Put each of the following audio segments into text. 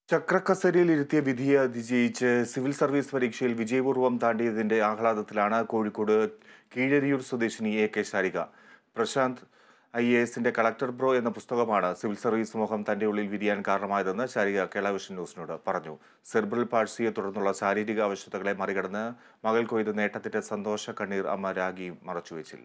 ചക്രക്കസേരയിൽ ഇരുത്തിയ വിധിയെ അതിജയിച്ച് civil service പരീക്ഷയിൽ വിജയപൂർവ്വം താണ്ടിയതിന്റെ ആഹ്ലാദത്തിലാണ് കോഴിക്കോട് കീഴരിയൂർ സ്വദേശിനി A K Sarika Prashanth I A എസിന്റെ കളക്ടർ ബ്രോ എന്ന പുസ്തകമാണ് സിവിൽ സർവീസ് മോഹം തന്റെ ഉള്ളിൽ വിരിയാൻ കാരണമായതെന്ന് ശാരിക കേരള വിഷൻ ന്യൂസിനോട് പറഞ്ഞു സെർബ്രൽ പാഴ്സിയെ തുടർന്നുള്ള ശാരീരിക ആവശ്യതകളെ മറികടന്ന് മകൾ കൊയ്ത് നേട്ടത്തിന്റെ സന്തോഷ കണ്ണീർ അമ്മ രാഗിയും മറച്ചുവെച്ചില്ല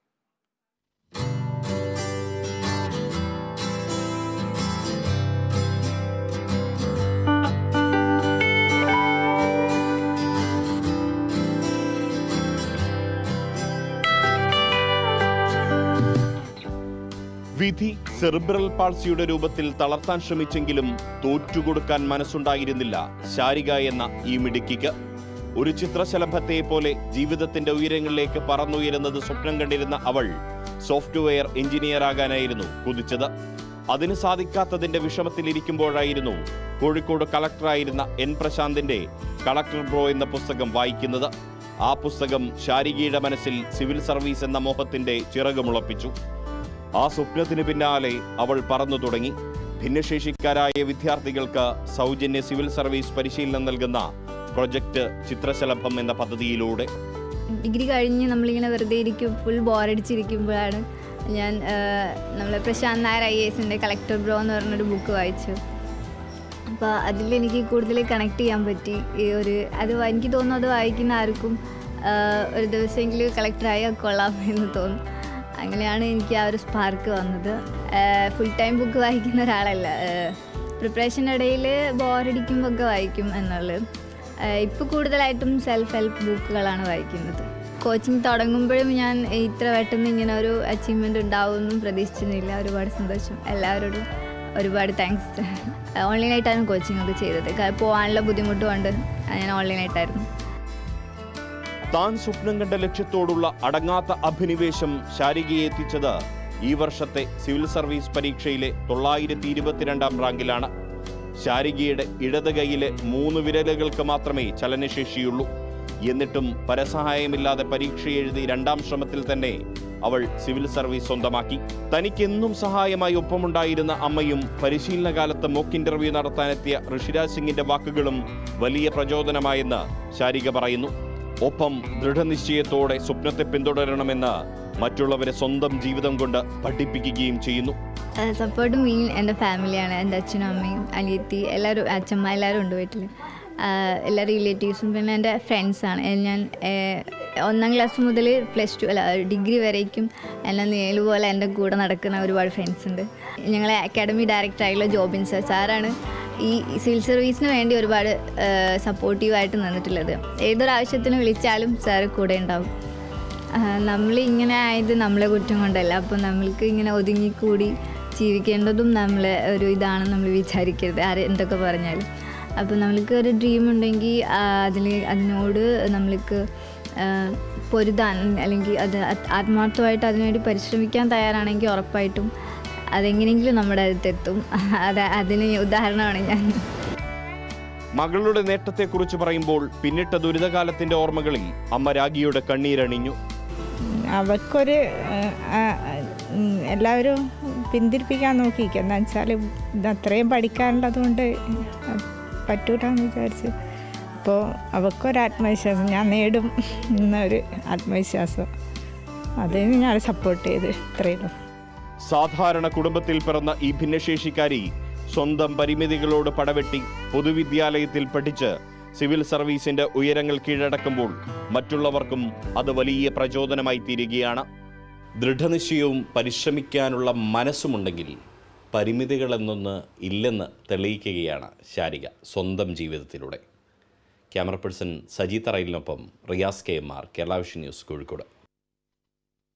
വിധി സെറിബ്രൽ പാൾസിയുടെ രൂപത്തിൽ തളർത്താൻ ശ്രമിച്ചെങ്കിലും തോറ്റുകൊടുക്കാൻ മനസ്സുണ്ടായിരുന്നില്ല ശാരിക എന്ന ഈ മിടുക്കിക്ക് ഒരു ചിത്രശലഭത്തെ പോലെ ജീവിതത്തിന്റെ ഉയരങ്ങളിലേക്ക് പറന്നുയരുന്നത് സ്വപ്നം കണ്ടിരുന്ന അവൾ സോഫ്റ്റ്വെയർ എഞ്ചിനീയർ ആകാനായിരുന്നു കുതിച്ചത് അതിന് സാധിക്കാത്തതിന്റെ വിഷമത്തിലിരിക്കുമ്പോഴായിരുന്നു കോഴിക്കോട് കളക്ടറായിരുന്ന എൻ പ്രശാന്തിന്റെ കളക്ടർ ബ്രോ എന്ന പുസ്തകം വായിക്കുന്നത് ആ പുസ്തകം ശാരികയുടെ മനസ്സിൽ സിവിൽ സർവീസ് എന്ന മോഹത്തിന്റെ ചിറകുമുളപ്പിച്ചു ആ സ്വപ്നത്തിന് പിന്നാലെ അവൾ പറന്നു തുടങ്ങി ഭിന്നശേഷിക്കാരായ വിദ്യാർത്ഥികൾക്ക് സൗജന്യ സിവിൽ സർവീസ് പരിശീലനം നൽകുന്ന പ്രൊജക്ട് ചിത്രശലഭം എന്ന പദ്ധതിയിലൂടെ ഡിഗ്രി കഴിഞ്ഞ് നമ്മളിങ്ങനെ വെറുതെ ഇരിക്കും ഫുൾ ബോറടിച്ചിരിക്കുമ്പോഴാണ് ഞാൻ നമ്മൾ പ്രശാന്ത് നായർ ഐ എസിൻ്റെ കളക്ടർ ബ്രോ എന്ന് പറഞ്ഞൊരു ബുക്ക് വായിച്ചു അപ്പോൾ അതിലെനിക്ക് കൂടുതൽ കണക്ട് ചെയ്യാൻ പറ്റി ഈ ഒരു അത് വ- എനിക്ക് തോന്നുന്നു അത് വായിക്കുന്ന ആർക്കും ആ, ഒരു ദിവസമെങ്കിലും കളക്ടറായാൽ കൊള്ളാം എന്ന് തോന്നും അങ്ങനെയാണ് എനിക്ക് ആ ഒരു സ്പാർക്ക് വന്നത് ഫുൾ ടൈം ബുക്ക് വായിക്കുന്ന ഒരാളല്ല പ്രിപ്പറേഷൻ്റെ ഇടയിൽ ബോറടിക്കുമ്പോൾ ഒക്കെ വായിക്കും എന്നുള്ളത് ഇപ്പോൾ കൂടുതലായിട്ടും സെൽഫ് ഹെൽപ്പ് ബുക്കുകളാണ് വായിക്കുന്നത് കോച്ചിങ് തുടങ്ങുമ്പോഴും ഞാൻ ഇത്ര പെട്ടെന്ന് ഇങ്ങനെ ഒരു അച്ചീവ്മെൻ്റ് ഉണ്ടാവുമെന്നും പ്രതീക്ഷിച്ചിരുന്നില്ല ഒരുപാട് സന്തോഷം എല്ലാവരോടും ഒരുപാട് താങ്ക്സ് ഓൺലൈനായിട്ടാണ് കോച്ചിങ് ഒക്കെ ചെയ്തത് ക- പോകാനുള്ള ബുദ്ധിമുട്ട് കൊണ്ട് ഞാൻ ഓൺലൈനായിട്ടായിരുന്നു താൻ സ്വപ്നം കണ്ട ലക്ഷ്യത്തോടുള്ള അടങ്ങാത്ത അഭിനിവേശം ശാരികയെ എത്തിച്ചത് ഈ വർഷത്തെ സിവിൽ സർവീസ് പരീക്ഷയിലെ തൊള്ളായിരത്തി ഇരുപത്തിരണ്ടാം റാങ്കിലാണ് ശാരികയുടെ ഇടത് കൈയിലെ മൂന്ന് വിരലുകൾക്ക് മാത്രമേ ചലനശേഷിയുള്ളൂ എന്നിട്ടും പരസഹായമില്ലാതെ പരീക്ഷ എഴുതി രണ്ടാം ശ്രമത്തിൽ തന്നെ അവൾ സിവിൽ സർവീസ് സ്വന്തമാക്കി തനിക്കെന്നും സഹായമായി ഒപ്പമുണ്ടായിരുന്ന അമ്മയും പരിശീലന കാലത്ത് മോക്ക് ഇന്റർവ്യൂ നടത്താനെത്തിയ ഋഷിരാജ് സിംഗിന്റെ വാക്കുകളും വലിയ പ്രചോദനമായെന്ന് ശാരിക പറയുന്നു ഒപ്പം ദൃഢനിശ്ചയത്തോടെ സ്വപ്നത്തെ പിന്തുടരണമെന്ന് മറ്റുള്ളവരെ സ്വന്തം ജീവിതം കൊണ്ട് പഠിപ്പിക്കുകയും ചെയ്യുന്നു സപ്പോർട്ട് മെയിൻ എൻ്റെ ഫാമിലിയാണ് എൻ്റെ അച്ഛനും അമ്മയും അനിയത്തി എല്ലാവരും അച്ഛമ്മ എല്ലാവരും ഉണ്ട് വീട്ടിൽ എല്ലാ റിലേറ്റീവ്സും പിന്നെ എൻ്റെ ഫ്രണ്ട്സാണ് ഞാൻ ഏഹ്, ഒന്നാം ക്ലാസ് മുതൽ പ്ലസ് ടു അല്ല ഡിഗ്രി വരേക്കും എന്നെ നേലുപോലെ എൻ്റെ കൂടെ നടക്കുന്ന ഒരുപാട് ഫ്രണ്ട്സ് ഉണ്ട് ഞങ്ങളെ അക്കാഡമി ഡയറക്ടറായിട്ടുള്ള ജോബിൻ സർ സാറാണ് ഈ സിവിൽ സർവീസിന് വേണ്ടി ഒരുപാട് സപ്പോർട്ടീവായിട്ട് നിന്നിട്ടുള്ളത് ഏതൊരു ആവശ്യത്തിന് വിളിച്ചാലും സാർ കൂടെ ഉണ്ടാവും നമ്മൾ ഇങ്ങനെ ആയത് നമ്മളെ കുറ്റം കൊണ്ടല്ല അപ്പോൾ നമ്മൾക്ക് ഇങ്ങനെ ഒതുങ്ങിക്കൂടി ജീവിക്കേണ്ടതും നമ്മളെ ഒരു ഇതാണ് നമ്മൾ വിചാരിക്കരുത് ആര് എന്തൊക്കെ പറഞ്ഞാലും അപ്പോൾ നമ്മൾക്ക് ഒരു ഡ്രീം ഉണ്ടെങ്കിൽ അതിൽ അതിനോട് നമ്മൾക്ക് ആ, പൊരുതാൻ അല്ലെങ്കിൽ അത് അത് ആത്മാർത്ഥമായിട്ട് അതിനുവേണ്ടി പരിശ്രമിക്കാൻ തയ്യാറാണെങ്കിൽ ഉറപ്പായിട്ടും അതെങ്ങനെയെങ്കിലും നമ്മുടെ അടുത്തെത്തും അത് അതിന് ഉദാഹരണമാണ് ഞാൻ മകളുടെ നേട്ടത്തെക്കുറിച്ച് പറയുമ്പോൾ പിന്നിട്ട ദുരിതകാലത്തിന്റെ ഓർമ്മകളിൽ അമ്മ രാഗിയുടെ കണ്ണീരണിഞ്ഞു അവർക്കൊരു ആ, ഉം, എല്ലാവരും പിന്തിരിപ്പിക്കാൻ നോക്കിയിരിക്കും എന്താ വെച്ചാൽ ഇത് അത്രയും പഠിക്കാനുള്ളതുകൊണ്ട് പറ്റൂല എന്ന് വിചാരിച്ച് അപ്പോൾ അവൾക്കൊരു ആത്മവിശ്വാസം ഞാൻ നേടും എന്നൊരു ആത്മവിശ്വാസം അതിന് ഞാൻ സപ്പോർട്ട് ചെയ്ത് ഇത്രയുള്ളൂ സാധാരണ കുടുംബത്തിൽ പിറന്ന ഈ ഭിന്നശേഷിക്കാരി സ്വന്തം പരിമിതികളോട് പടവെട്ടി പൊതുവിദ്യാലയത്തിൽ പഠിച്ച് സിവിൽ സർവീസിന്റെ ഉയരങ്ങൾ കീഴടക്കുമ്പോൾ മറ്റുള്ളവർക്കും അത് വലിയ പ്രചോദനമായി തീരുകയാണ് ദൃഢനിശ്ചയവും പരിശ്രമിക്കാനുള്ള മനസ്സുമുണ്ടെങ്കിൽ പരിമിതികളെന്നൊന്ന് ഇല്ലെന്ന് തെളിയിക്കുകയാണ് ശാരിക സ്വന്തം ജീവിതത്തിലൂടെ ക്യാമറ പേഴ്സൺ സജി തറയിലിനൊപ്പം Riyas K M R Kerala Vision News Kozhikode